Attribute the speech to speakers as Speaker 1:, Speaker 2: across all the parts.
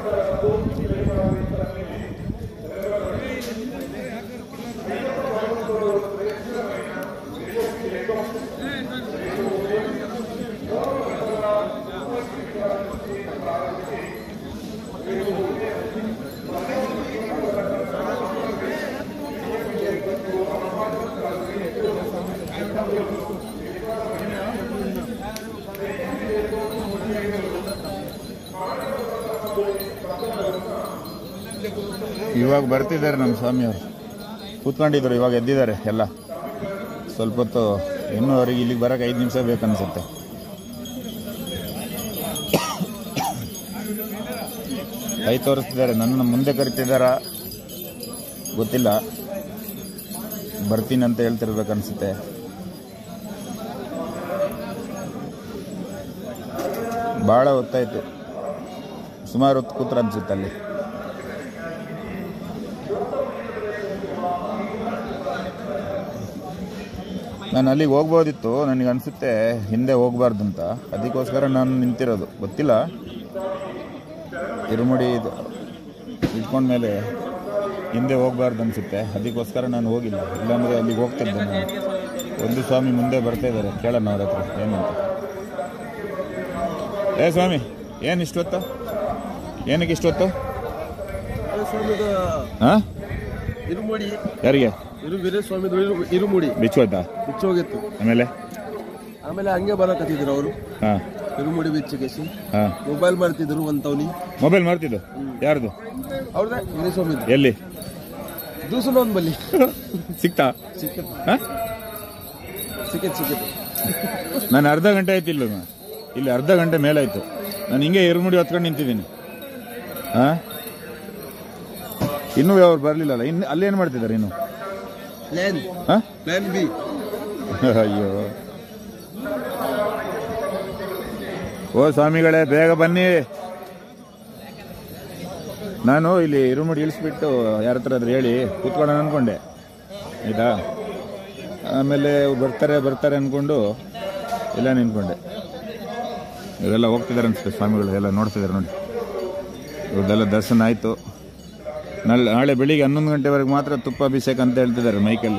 Speaker 1: ಇವಾಗ ಬರ್ತಿದ್ದಾರೆ ನಮ್ಮ ಸ್ವಾಮಿಯವರು ಕೂತ್ಕೊಂಡಿದ್ರು ಇವಾಗ ಎದ್ದಿದ್ದಾರೆ ಎಲ್ಲ ಸ್ವಲ್ಪ ಹೊತ್ತು ಇನ್ನೂ ಅವ್ರಿಗೆ ಇಲ್ಲಿಗೆ ಬರೋಕೆ ಐದು ನಿಮಿಷ ಬೇಕನ್ಸುತ್ತೆ ಕೈ ತೋರಿಸ್ತಿದ್ದಾರೆ ನನ್ನ ಮುಂದೆ ಕರಿತಿದ್ದಾರಾ ಗೊತ್ತಿಲ್ಲ ಬರ್ತೀನಿ ಅಂತ ಹೇಳ್ತಿರ್ಬೇಕನ್ಸುತ್ತೆ ಭಾಳ ಹೊತ್ತಾಯ್ತು ಸುಮಾರು ಹೊತ್ತು ಕೂತ್ರ ಅನ್ಸುತ್ತೆ ಅಲ್ಲಿ ನಾನು ಅಲ್ಲಿಗೆ ಹೋಗ್ಬೋದಿತ್ತು ನನಗೆ ಅನಿಸುತ್ತೆ ಹಿಂದೆ ಹೋಗ್ಬಾರ್ದು ಅಂತ ಅದಕ್ಕೋಸ್ಕರ ನಾನು ನಿಂತಿರೋದು ಗೊತ್ತಿಲ್ಲ ಇರುಮುಡಿ ಇದು ಇಟ್ಕೊಂಡ್ಮೇಲೆ ಹಿಂದೆ ಹೋಗ್ಬಾರ್ದು ಅನಿಸುತ್ತೆ ಅದಕ್ಕೋಸ್ಕರ ನಾನು ಹೋಗಿಲ್ಲ ಇಲ್ಲಾಂದರೆ ಅಲ್ಲಿಗೆ ಹೋಗ್ತಿದ್ದೆ ನಾನು ಒಂದು ಸ್ವಾಮಿ ಮುಂದೆ ಬರ್ತಾ ಇದ್ದಾರೆ ಕೇಳೋಣ ಅವ್ರ ಹತ್ರ ಏನಂತ ಏ ಸ್ವಾಮಿ ಏನು ಇಷ್ಟೊತ್ತು ಏನಕ್ಕೆ ಇಷ್ಟೊತ್ತು
Speaker 2: ಸ್ವಾಮಿದು
Speaker 1: ಹಾಂ
Speaker 2: ಇರುಮುಡಿ
Speaker 1: ಯಾರಿಗೆ
Speaker 2: ಇರು ವೀರಸ್ವಾಮಿದು ಇರು ಇರುಮುಡಿ
Speaker 1: ಬಿಚ್ಚೋಯ್ತಾ
Speaker 2: ಬಿಚ್ಚೋಗಿತ್ತು
Speaker 1: ಆಮೇಲೆ
Speaker 2: ಆಮೇಲೆ ಹಂಗೆ ಬರಕತ್ತಿದ್ರು ಅವರು
Speaker 1: ಹಾಂ
Speaker 2: ಇರುಮುಡಿ ಬಿಚ್ಚಿಗೆಸಿ
Speaker 1: ಹಾಂ
Speaker 2: ಮೊಬೈಲ್ ಮಾಡ್ತಿದ್ರು ಒಂತವ್ನಿ
Speaker 1: ಮೊಬೈಲ್ ಮಾಡ್ತಿದ್ದು ಯಾರ್ದು
Speaker 2: ಅವ್ರದ್ದೇ ವೀರಸ್ವಾಮಿದು
Speaker 1: ಎಲ್ಲಿ
Speaker 2: ದೂಸನ ಒಂದ್ ಬಲ್ಲಿ
Speaker 1: ಸಿಕ್ತಾ
Speaker 2: ಸಿಕ್ಕತ್
Speaker 1: ಹಾಂ
Speaker 2: ಸಿಕ್ಕತ್ ಸಿಕ್ಕತ್
Speaker 1: ನಾನು ಅರ್ಧ ಗಂಟೆ ಆಯ್ತು ಇಲ್ಲ ಇಲ್ಲಿ ಅರ್ಧ ಗಂಟೆ ಮೇಲಾಯ್ತು ನಾನು ಹಿಂಗೆ ಇರುಮುಡಿ ಹೊತ್ಕೊಂಡು ನಿಂತಿದ್ದೀನಿ ಹಾ ಇನ್ನೂ ಅವ್ರು ಬರಲಿಲ್ಲಲ್ಲ ಇನ್ನು ಅಲ್ಲೇನು ಮಾಡ್ತಿದ್ದಾರೆ ಇನ್ನು
Speaker 2: ಪ್ಲಾನ್
Speaker 1: ಹಾ
Speaker 2: ಪ್ಲಾನ್ ಬಿ
Speaker 1: ಅಯ್ಯೋ ಓ ಸ್ವಾಮಿಗಳೇ ಬೇಗ ಬನ್ನಿ ನಾನು ಇಲ್ಲಿ ಇರುಮುಡಿ ಇಳಿಸ್ಬಿಟ್ಟು ಯಾರ ಹತ್ರ ಆದ್ರೂ ಹೇಳಿ ಕೂತ್ಕೊಳ್ಳೋಣ ಅನ್ಕೊಂಡೆ ಆಯ್ತಾ ಆಮೇಲೆ ಅವ್ರು ಬರ್ತಾರೆ ಬರ್ತಾರೆ ಅನ್ಕೊಂಡು ಇಲ್ಲ ನಿಂತ್ಕೊಂಡೆ ಇವರೆಲ್ಲ ಹೋಗ್ತಿದ್ದಾರೆ ಅನ್ಸುತ್ತೆ ಸ್ವಾಮಿಗಳು ಎಲ್ಲ ನೋಡ್ತಿದ್ದಾರೆ ನೋಡಿ ಇವ್ರದ್ದೆಲ್ಲ ದರ್ಶನ ಆಯಿತು ನಾಳೆ ನಾಳೆ ಬೆಳಿಗ್ಗೆ ಹನ್ನೊಂದು ಗಂಟೆವರೆಗೆ ಮಾತ್ರ ತುಪ್ಪ ಅಭಿಷೇಕ ಅಂತ ಹೇಳ್ತಿದ್ದಾರೆ ಮೈಕಲ್ಲಿ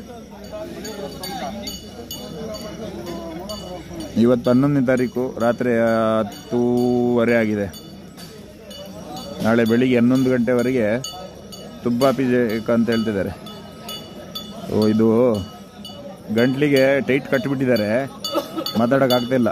Speaker 1: ಇವತ್ತು ಹನ್ನೊಂದನೇ ತಾರೀಕು ರಾತ್ರಿ ಹತ್ತೂವರೆ ಆಗಿದೆ ನಾಳೆ ಬೆಳಿಗ್ಗೆ ಹನ್ನೊಂದು ಗಂಟೆವರೆಗೆ ತುಪ್ಪಾಭಿಷೇಕ ಅಂತ ಹೇಳ್ತಿದ್ದಾರೆ ಓ ಇದು ಗಂಟ್ಲಿಗೆ ಟೈಟ್ ಕಟ್ಟಿಬಿಟ್ಟಿದ್ದಾರೆ ಮಾತಾಡೋಕ್ಕಾಗ್ತಿಲ್ಲ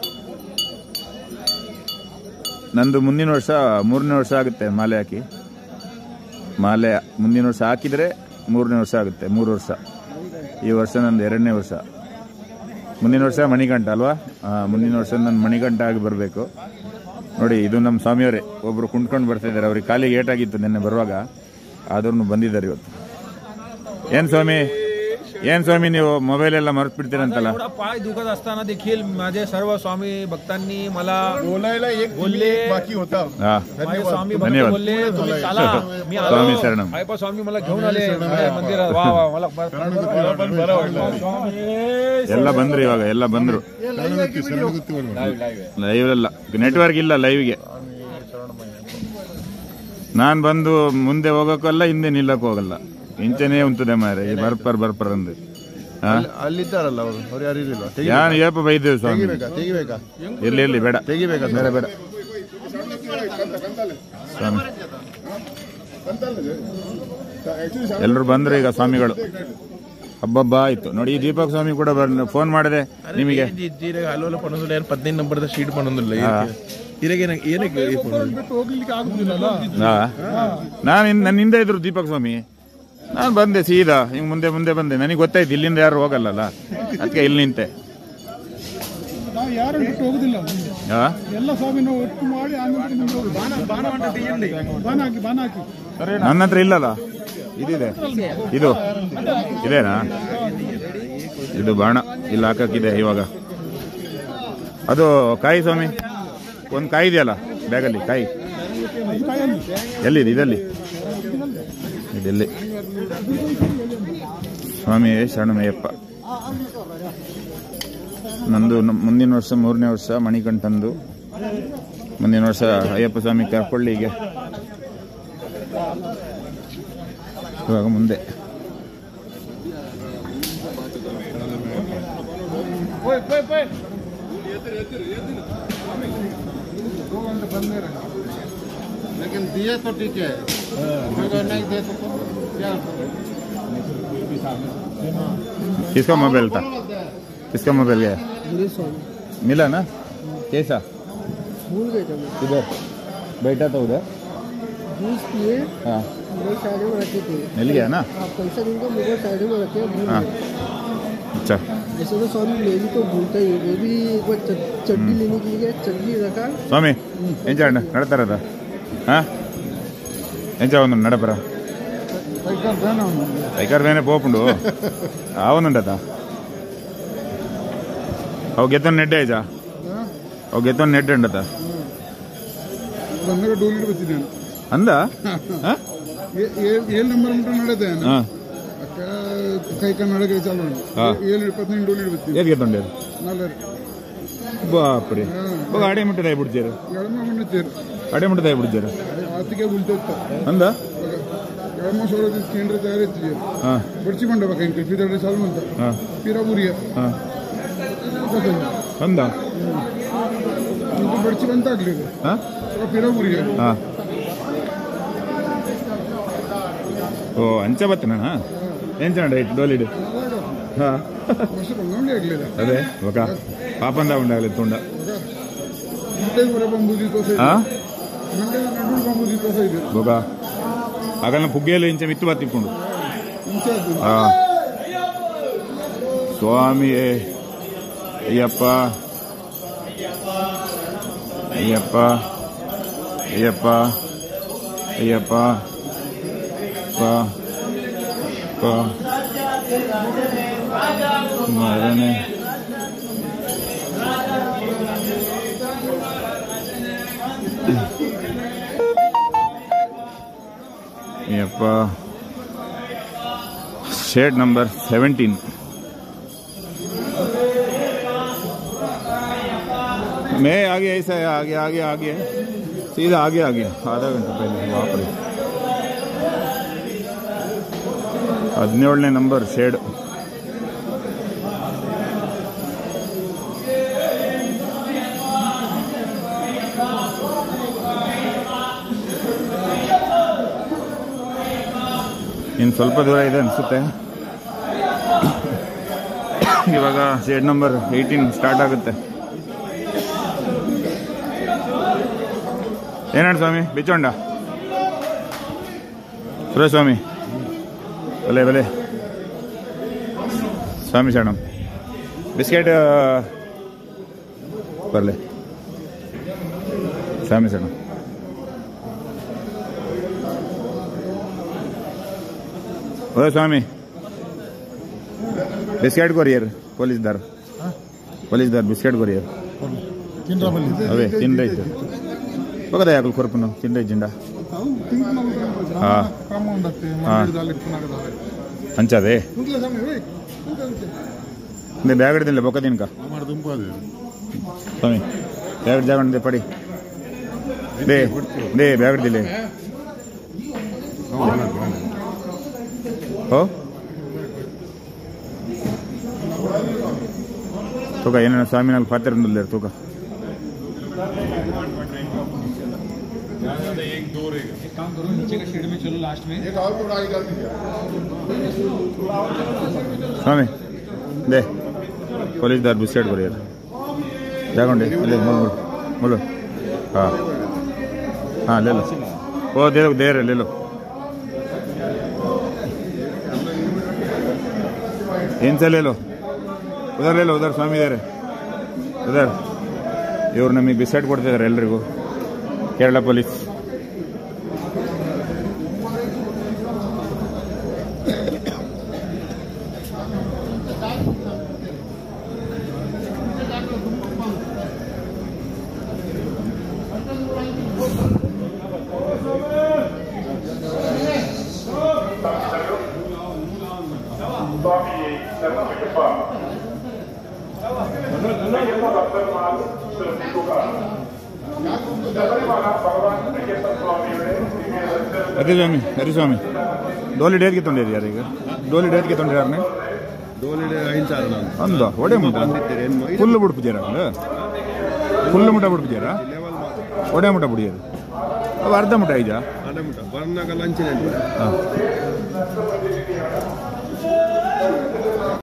Speaker 1: ನಂದು ಮುಂದಿನ ವರ್ಷ ಮೂರನೇ ವರ್ಷ ಆಗುತ್ತೆ ಮಾಲೆ ಹಾಕಿ ಮಾಲೆ ಮುಂದಿನ ವರ್ಷ ಹಾಕಿದರೆ ಮೂರನೇ ವರ್ಷ ಆಗುತ್ತೆ ಮೂರು ವರ್ಷ ಈ ವರ್ಷ ನಂದು ಎರಡನೇ ವರ್ಷ ಮುಂದಿನ ವರ್ಷ ಮಣಿಕಂಠ ಅಲ್ವಾ ಆ, ಮುಂದಿನ ವರ್ಷ ನಾನು ಮಣಿಕಂಠ ಆಗಿ ಬರಬೇಕು ನೋಡಿ ಇದು ನಮ್ಮ ಸ್ವಾಮಿಯವರೇ ಒಬ್ರು ಕುಂಡ್ಕೊಂಡು ಬರ್ತಿದ್ದಾರೆ ಅವ್ರಿಗೆ ಕಾಲಿಗೆ ಏಟಾಗಿತ್ತು ನಿನ್ನೆ ಬರುವಾಗ ಆದ್ರೂ ಬಂದಿದ್ದಾರೆ ಇವತ್ತು ಏನ್ ಸ್ವಾಮಿ ಏನ್ ಸ್ವಾಮಿ ನೀವು ಮೊಬೈಲ್ ಎಲ್ಲ ಮರೆತು ಬಿಡ್ತೀರಂತಲ್ಲ
Speaker 3: एवढा पाय दुखत असताना देखील माझे सर्व स्वामी भक्तांनी मला
Speaker 4: बोलायला एक
Speaker 3: बोलले
Speaker 4: बाकी होता
Speaker 1: हा
Speaker 3: माझे स्वामी भक्त
Speaker 1: धन्यवाद.
Speaker 3: बोलले तुम्ही चाला मी आलो
Speaker 1: स्वामी शरणम.
Speaker 3: साईबा स्वामी मला घेऊन आले माझ्या मंदिरात वा वा मला बर- मला पण बरं वाटलं स्वामी
Speaker 1: ಎಲ್ಲ ಬಂದ್ರು ಇವಾಗ ಎಲ್ಲ ಬಂದ್ರು ಲೈವ್ ಎಲ್ಲ ನೆಟ್ವರ್ಕ್ ಇಲ್ಲ ಲೈವ್ಗೆ ನಾನ್ ಬಂದು ಮುಂದೆ ಹೋಗಕ್ಕಲ್ಲ ಹಿಂದೆ ನಿಲ್ಲಕ್ಕೂ ಹೋಗಲ್ಲ ಇಂಚೆನೇ ಉಂಟದೆ ಮಾರೆ ಈ ಬರ್ಪರ್ ಬರ್ಪರ್ ಅಂದು ಹಾ
Speaker 4: ಅಲ್ಲಿದ್ದಾರಲ್ಲ ಅವರು ಅವ್ರು ಯಾರು ಇರಲಿಲ್ಲ
Speaker 1: ಯಾನ್ ಏಪ ಬೈದೇವು ಸ್ವಾಮಿ
Speaker 4: ತೆಗಿಬೇಕಾ ತೆಗಿಬೇಕಾ
Speaker 1: ಇರ್ಲಿ ಇರ್ಲಿ ಬೇಡ
Speaker 4: ತೆಗಿಬೇಕಾ
Speaker 1: ಬೇಡ ಬೇಡ ಸ್ವಾಮಿ ಎಲ್ಲರೂ ಬಂದ್ರು ಈಗ ಸ್ವಾಮಿಗಳು ಹಬ್ಬಬ್ಬ ಆಯ್ತು ನೋಡಿ ಈ ದೀಪಕ್ ಸ್ವಾಮಿ ಕೂಡ ಬರ್ ಫೋನ್ ಮಾಡಿದೆ ನಿಮಗೆ
Speaker 5: ಇದ್ದೀರಾಗ ಹಲವಲ್ಲ ಪನ್ನೊಂದಿಲ್ಲ ಏನು ಪದಿನೈದು ನಂಬರ್ದ ಶೀಟ್ ಪನ್ನೊಂದಿಲ್ಲ ಇರಾಗ ಏನಕ್ಕೆ ಏನಕ್ಕೆ ಈ phone?
Speaker 1: ಹಾ ನಾನು ನನ್ನ ಹಿಂದೆ ಇದ್ರು ದೀಪಕ್ ಸ್ವಾಮಿ ನಾನು ಬಂದೆ ಸೀದಾ ಹಿಂಗ್ ಮುಂದೆ ಮುಂದೆ ಬಂದೆ ನನಗೆ ಗೊತ್ತಾಯ್ತು ಇಲ್ಲಿಂದ ಯಾರು ಹೋಗಲ್ಲಲ್ಲ ಅದಕ್ಕೆ ಇಲ್ಲಿ ನಿಂತೆ
Speaker 6: ನಾವು ಯಾರು ಬಿಟ್ಟು ಹೋಗುದಿಲ್ಲ
Speaker 1: ಹಾ
Speaker 6: ಎಲ್ಲ ಸ್ವಾಮಿನ ಒಟ್ಟು ಮಾಡಿ ಆಮೇಲೆ ಮುಂದೆ ಹೋಗುದು. ಬಾನ ಹಾಕಿ ಬಾನ ಹಾಕಿ
Speaker 1: ನನ್ನ ಹತ್ರ ಇಲ್ಲಲ್ಲ ಇದಿದೆ ಇದು ಇದೇನಾ ಇದು ಬಾಣ ಇಲ್ಲಿ ಹಾಕಕ್ಕಿದೆ ಇವಾಗ ಅದು ಕಾಯಿ ಸ್ವಾಮಿ ಒಂದು ಕಾಯಿ ಇದೆಯಲ್ಲ ಬ್ಯಾಗಲ್ಲಿ ಕಾಯಿ ಎಲ್ಲಿದೆ ಇದಲ್ಲಿ ಇದೆಲ್ಲಿ ಸ್ವಾಮಿ ಶರಣಮಯ್ಯಪ್ಪ ನಂದು ನ- ಮುಂದಿನ ವರ್ಷ ಮೂರನೇ ವರ್ಷ ಮಣಿಕಂಠಂದು ಮುಂದಿನ ವರ್ಷ ಅಯ್ಯಪ್ಪ ಸ್ವಾಮಿ ಕರ್ಕೊಳ್ಳಿ ಹೀಗೆ ಇವಾಗ ಮುಂದೆ
Speaker 4: लेकिन दिए तो ठीक है अगर नहीं दे तो क्या
Speaker 1: किसका मोबाइल था किसका मोबाइल गया
Speaker 2: मेरे स्वामी
Speaker 1: मिला ना कैसा
Speaker 2: भूल गए थे मैं
Speaker 1: इधर बैठा था उधर
Speaker 2: जूस पिए
Speaker 1: हाँ
Speaker 2: मोबाइल साइड में रखे थे
Speaker 1: मिल गया ना
Speaker 2: आप पैसा दूंगा मोबाइल साइड में रखे भूल
Speaker 1: हाँ
Speaker 2: गए
Speaker 1: अच्छा
Speaker 2: ऐसे तो स्वामी मैं भी तो भूलता ही हूँ मैं भी एक बार चट- चटनी लेने के लिए गया चटनी रखा
Speaker 1: ಸ್ವಾಮಿ ಏನ್ ಚಾಡ ನಡತಾರದ ಹಾ ఏం చదువు నడపరా పైకారు వేనే పోపుండు అవునుండత అవు గెత్తం నెట్ అయ్యా అవు గెత్తం నెట్ ఉండత
Speaker 6: ಬಂದಾಗ ಡೋಲಿಡ್ ಬರ್ತಿದ್ದೇನೆ
Speaker 1: ಅಂದ
Speaker 6: ಏಳು ನಂಬರ್ ಮಟ್ಟ ನಡೆದೆ
Speaker 1: ಹಾ
Speaker 6: ಅಕ್ಕ ಕೈ ಕಣ್ಣು ನಡಗೆ ಚಾಲು
Speaker 1: ಹಾ.
Speaker 6: ಏಳು ಇಪ್ಪತ್ತೈದು ಡೋಲಿಡ್ ಬರ್ತೀನಿ
Speaker 1: ఏది గెత్తుండేది
Speaker 6: ನಾಲ್ವರು
Speaker 1: బాపుడి ఒక ఆడే ముట్టది అయి పుడిచారు
Speaker 6: ಎಳಮ ಮಣ್ಣತ್ತೇರು
Speaker 1: ఆడే ముట్టది అయి పుడిచారు
Speaker 6: ಆತಿಗೆ ಉಳ್ತಿತ್ತ
Speaker 1: ಅಂದ
Speaker 6: ಎಳಮ ಸೋಲ ಕೇಂದ್ರ ತಯಾರಿಸಿ
Speaker 1: ಹಾ
Speaker 6: ಬಡ್ಸಿಕೊಂಡ ಬಕ ಇಂಕ ಫಿದಡೆ ಸಾಲು ಅಂತ
Speaker 1: ಹಾ
Speaker 6: ಪಿರಾಬುರಿಯ
Speaker 1: ಹಾ ಅಂದ
Speaker 6: ಇಂಕ ಬಡ್ಸಿ ಬಂತಾಗ್ಲಿದೆ
Speaker 1: ಹಾ
Speaker 6: ಪಿರಾಬುರಿಯ
Speaker 1: ಹಾ ಓ ಅಂಚ ಬತ್ತನಾ ಏನ್ ಚೆನ್ನ ರೇಟ್ ಡೋಲಿಡ್ ಹಾ
Speaker 6: ವರ್ಷ ಬಂಗೊಂಡೆ ಆಗ್ಲಿದೆ
Speaker 1: ಅದೇ ఒక పాపందా ఉండాలి తుండ
Speaker 6: ಮಂಡ್ಯದ ಹೊರ ಬಂಬೂದಿ ದೋಸೆ
Speaker 1: ఆ
Speaker 6: ಮಂಡ್ಯದ ನಡು ಬಂಬೂದಿ ದೋಸೆ ಇದೆ
Speaker 1: ఒక అగల పుగ్గేలు ఇంచెం ఇత్తు బతిప్పుడు
Speaker 6: ಇಂಚೆ ಅದು
Speaker 1: ఆ స్వామి అయ్యప్ప అయ్యప్ప అయ్యప్ప అయ్యప్ప పా పా మరణే అయ్యప్ప शेड नंबर 17 मैं आगे ऐसा है आगे आगे आगे सीधा आगे आगे आधा घंटा पहले वहाँ पर ಹದಿನೇಳನೇ ನಂಬರ್ ಶೇಡ್ ಇನ್ನು ಸ್ವಲ್ಪ ದೂರ ಇದೆ ಅನಿಸುತ್ತೆ ಇವಾಗ ಶೇಡ್ ನಂಬರ್ ಏಯ್ಟೀನ್ ಸ್ಟಾರ್ಟ್ ಆಗುತ್ತೆ ಏನಾಡು ಸ್ವಾಮಿ ಬಿಚ್ಚೋಂಡ ಬರೋ ಸ್ವಾಮಿ ಬಲೆ ಬಲೆ ಸ್ವಾಮಿ ಶರಣಂ ಬಿಸ್ಕೆಟ್ ಬರಲೆ ಸ್ವಾಮಿ ಶರಣಂ ಓ ಸ್ವಾಮಿ ಬಿಸ್ಕೆಟ್ ಕೊರಿಯರ್ ಪೊಲೀಸ್ದಾರ್ ಪೊಲೀಸ್ದಾರ್ ಬಿಸ್ಕೆಟ್ ಕೊರಿಯರ್ అవే తిండైతే ఒకదే ఆకులు కొరుపును తిండై జిండా ಹಾ.
Speaker 6: ಕ್ರಮ ಉಂಡತ್ತೆ
Speaker 1: ಹಾ.
Speaker 6: ಮಂಡ್ಯದಲ್ಲಿ ಪುನಗದಾವೆ
Speaker 1: ಅಂಚದೆ
Speaker 6: ಕುಂತ್ಲೆ ಸ್ವಾಮಿ ಓಯ್ ಕುಂತ್ಲೆ ಕುಂತ್ಲೆ.
Speaker 1: నీ బ్యాగ్ తినలే బొక్క తినక
Speaker 4: हमारे तुमको आ जाए
Speaker 1: స్వామి బ్యాగ్ జాగండి పడి దే దే బ్యాగ్ దిలే ఓ ತೂಕ ಏನೇನು ಸ್ವಾಮಿ ನಾಲ್ಕು ಪಾತ್ರೆ ಬಂದಿಲ್ಲ ತೂಕ
Speaker 4: एक और तो उड़ाई कर दीजिए
Speaker 1: ಸ್ವಾಮಿ ದೇ ಪೊಲೀಸ್ದಾರ್ ಬಿಸ್ಕೆಟ್ ಕೊರಿಯರ್ ಜಾಗೊಂಡಿ ಅಲ್ಲೇ ಮುಳು ಮುಳು ಹಾಂ ಹಾಂ ले लो वो दे दे रहे ले लो इनसे ले लो उधर ले लो उधर ಸ್ವಾಮಿ ಇದ್ದಾರೆ ಉದರ್ ಇವ್ರು ನಮಗೆ ಬಿಸ್ಕೆಟ್ ಕೊಡ್ತಿದ್ದಾರೆ ಎಲ್ರಿಗೂ ಕೇರಳ ಪೊಲೀಸ್
Speaker 7: ಶಬರಿಮಲ ಭಗವಾನ್
Speaker 1: ಹರಿಸ್ವಾಮಿ ಹರಿಸ್ವಾಮಿ ಡೋಲಿ ಡೇಟ್ಗೆ ತೊಂದಿರಿ ಯಾರೀಗ ಡೋಲಿ ಡೇಟ್ಗೆ ತೊಂದಿರಾರನೆ
Speaker 5: ಡೋಲಿಡೆ ಐದು ಸಾವಿರ ನಾನು
Speaker 1: ಅಂದ ಒಡೆ ಮುಟ್ಟ ಫುಲ್ ಬಿಡ್ಪಿದ್ದೀರ ಫುಲ್ ಮುಟ್ಟ ಬಿಡ್ಪಿದ್ದೀರ ಒಡೆ ಮುಟ್ಟ ಬಿಡಿಯೋದು ಅವು ಅರ್ಧ ಮುಟ್ಟ ಐಜಾ
Speaker 5: ಅದೇ ಮುಟ್ಟ ಬರ್ನಾಗ ಲಂಚಿನ
Speaker 1: ಹಾಂ